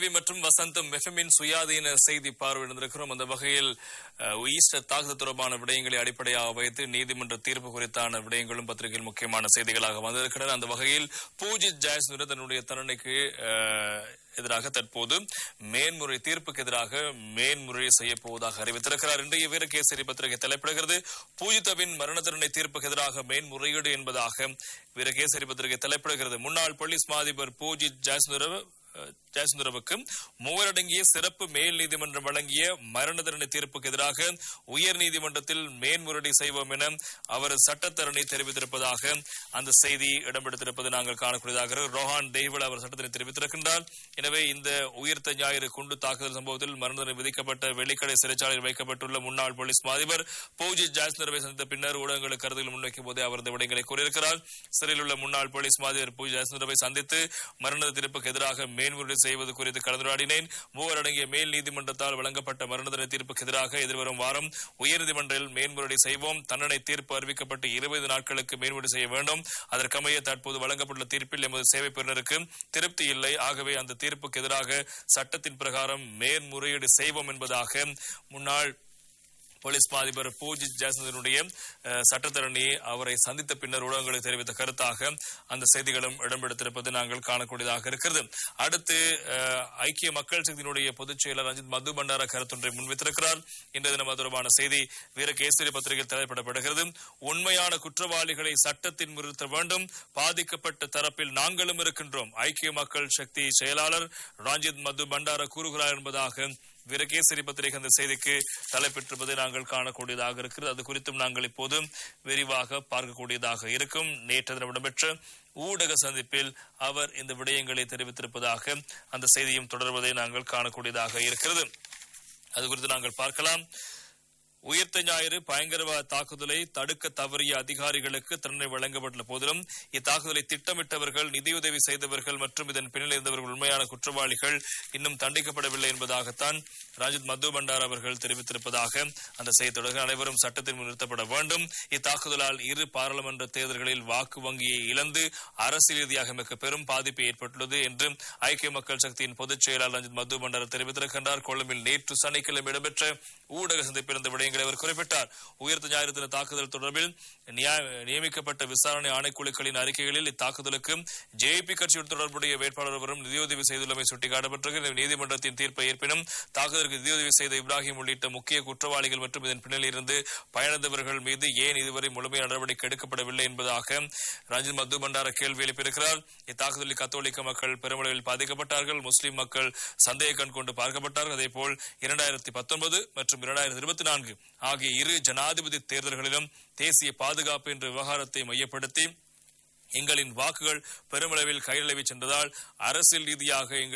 மற்றும் வசந்தம் எஃப்எம்மின் சுயாதீன செய்தி பார்வையிட்டிருக்கிறோம் அந்த வகையில் அஹ், ஈஸ்டர் தாக்குதல் தொடர்பான விடயங்களை அடிப்படையாக வைத்து நீதிமன்ற தீர்ப்பு குறித்தான விடயங்களும் பத்திரிகையில் முக்கியமான செய்திகளாக வந்திருக்கின்றன அந்த வகையில் பூஜித் ஜாயசுந்தர தன்னுடைய தண்டனைக்கு அஹ், எதிராக தற்போது மேன்முறை தீர்ப்புக்கு எதிராக மேன்முறை செய்யப் போவதாக அறிவித்திருக்கிறார் இன்றைய வீரகேசரி பத்திரிகை தலைப்பிடுகிறது பூஜித்தவின் மரண தண்டனை தீர்ப்புக்கு எதிராக மேன்முறையீடு என்பதாக வீரகேசரி பத்திரிகை தலைப்பிடுகிறது முன்னாள் போலீஸ் மாதிபர் பூஜித் ஜாயசுந்தர ஜெயசுந்தரவுக்கு மூவரடங்கிய சிறப்பு மேல் நீதிமன்றம் வழங்கிய மரண தண்டனை தீர்ப்புக்கு எதிராக உயர் நீதிமன்றத்தில் மேன்முறையீடு செய்வோம் என அவர் சட்டத்தரணி தெரிவித்திருப்பதாக அந்த செய்தி இடம்பெடுத்திருப்பது நாங்கள் காணக்கூடியதாக இருக்கிறது. ரோஹான் தெய்வல் அவர் சட்டத்தினை தெரிவித்திருக்கின்றார் எனவே இந்த உயிர்த்த ஞாயிறு குண்டு தாக்குதல் சம்பவத்தில் மரண தண்டனை விதிக்கப்பட்ட வெள்ளிக்கடை சிறைச்சாலையில் வைக்கப்பட்டுள்ள முன்னாள் போலீஸ் மாதிபர் பூஜி ஜாஸ்னரவை சந்தித்த பின்னர் ஊடகங்களுக்கு கருத்தில் முன்வைக்கும் போதே அவர் இந்த விடயங்களை கூறியிருக்கிறார் சிறையில் உள்ள முன்னாள் போலீஸ் மாதிபர் பூஜி ஜாஸ்னரவை சந்தித்து மரண தீர்ப்புக்கு எதிராக மேன்முறையீடு செய்வது குறித்து கலந்துரையாடினேன் மூவர் அடங்கிய மேல் நீதிமன்றத்தால் வழங்கப்பட்ட மரண தண்டனை தீர்ப்புக்கு எதிராக எதிர்வரும் வாரம் உயர்நீதிமன்றில் மேன்முறையீடு செய்வோம் தண்டனை தீர்ப்பு அறிவிக்கப்பட்டு இருபது நாட்களுக்கு மேன்முறையீடு செய்ய வேண்டும் அதற்கமைய தற்போது வழங்கப்பட்டுள்ள தீர்ப்பில் எமது சேவை பெறுநருக்கு திருப்தி இல்லை ஆகவே அந்த தீர்ப்புக்கு எதிராக சட்டத்தின் பிரகாரம் மேன்முறையீடு செய்வோம் என்பதாக முன்னாள் போலீஸ் மா அதிபர் பூஜி ஜெயசந்திரனுடைய அஹ், சட்டத்தரணி அவரை சந்தித்த பின்னர் ஊடகங்களுக்கு தெரிவித்த கருத்தாக அந்த செய்திகளும் இடம்பெடுத்திருப்பது நாங்கள் காணக்கூடியதாக இருக்கிறது அடுத்து அஹ், ஐக்கிய மக்கள் சக்தியினுடைய பொதுச் செயலர் ரஞ்சித் மது பண்டார கருத்தொன்றை முன்வைத்திருக்கிறார் இன்றைய தினம் அது தொடர்பான செய்தி வீரகேசரி பத்திரிகையில் தலைப்பிடப்படுகிறது உண்மையான குற்றவாளிகளை சட்டத்தின் நிறுத்த வேண்டும் பாதிக்கப்பட்ட தரப்பில் நாங்களும் இருக்கின்றோம் ஐக்கிய மக்கள் சக்தி செயலாளர் ரஞ்சித் மது பண்டார கூறுகிறார் என்பதாக வீரகேசரி பத்திரிகை அந்த செய்திக்கு தலைப்பெற்றிருப்பதை நாங்கள் காணக்கூடியதாக இருக்கிறது அது குறித்தும் நாங்கள் இப்போது விரிவாக பார்க்கக்கூடியதாக இருக்கும் நேற்று தினம் இடம்பெற்ற ஊடக சந்திப்பில் அவர் இந்த விடயங்களை தெரிவித்திருப்பதாக அந்த செய்தியும் தொடர்வதை நாங்கள் காணக்கூடியதாக இருக்கிறது அது குறித்து நாங்கள் பார்க்கலாம் உயிர்த்த ஞாயிறு பயங்கரவாத தாக்குதலை தடுக்க தவறிய அதிகாரிகளுக்கு தண்டனை வழங்கப்பட்டுள்ள போதிலும் இத்தாக்குதலை திட்டமிட்டவர்கள் நிதியுதவி செய்தவர்கள் மற்றும் இதன் பின்னில் இருந்தவர்கள் உண்மையான குற்றவாளிகள் இன்னும் தண்டிக்கப்படவில்லை என்பதாகத்தான் ராஜித் மது பண்டார் அவர்கள் தெரிவித்திருப்பதாக அந்த செய்தி தொடர்கள் அனைவரும் சட்டத்தின் முன் நிறுத்தப்பட வேண்டும் இத்தாக்குதலால் இரு பாராளுமன்ற தேர்தல்களில் வாக்கு வங்கியை இழந்து அரசியல் ரீதியாக மிக பெரும் பாதிப்பு ஏற்பட்டுள்ளது என்று ஐக்கிய மக்கள் சக்தியின் பொதுச் செயலாளர் ரஞ்சித் மது பண்டார் தெரிவித்திருக்கின்றார் கொழும்பில் நேற்று சனிக்கிழமை இடம்பெற்ற ஊடக சந்திப்பில் இந்த விடயங்களை அவர் குறிப்பிட்டார் உயிர்த்த ஞாயிறு தின தாக்குதல் தொடர்பில் நியா- நியமிக்கப்பட்ட விசாரணை ஆணைக்குழுக்களின் அறிக்கைகளில் இத்தாக்குதலுக்கு ஜேபி கட்சியுடன் தொடர்புடைய வேட்பாளர் ஒருவரும் நிதியுதவி செய்துள்ளமை சுட்டிக்காட்டப்பட்டிருக்கிறது நீதிமன்றத்தின் தீர்ப்பை ஏற்பினும் தாக்குதலுக்கு நிதியுதவி செய்த இப்ராஹிம் உள்ளிட்ட முக்கிய குற்றவாளிகள் மற்றும் இதன் பின்னணியில் இருந்து பயணித்தவர்கள் மீது ஏன் இதுவரை முழுமையான நடவடிக்கை எடுக்கப்படவில்லை என்பதாக ரஞ்சித் மது பண்டார கேள்வி எழுப்பியிருக்கிறார் இத்தாக்குதலில் கத்தோலிக்க மக்கள் பெருமளவில் பாதிக்கப்பட்டார்கள் முஸ்லிம் மக்கள் சந்தேக கண் கொண்டு பார்க்கப்பட்டார்கள் அதேபோல் இரண்டாயிரத்தி பத்தொன்பது மற்றும் இரண்டாயிரத்தி இருபத்தி நான்கு ஆகிய இரு ஜனாதிபதி தேர்தல்களிலும் தேசிய பாதுகாப்பு என்ற விவகாரத்தை மையப்படுத்தி எங்களின் வாக்குகள் பெருமளவில் கையளவி சென்றதால் அரசியல் ரீதியாக எங்கள்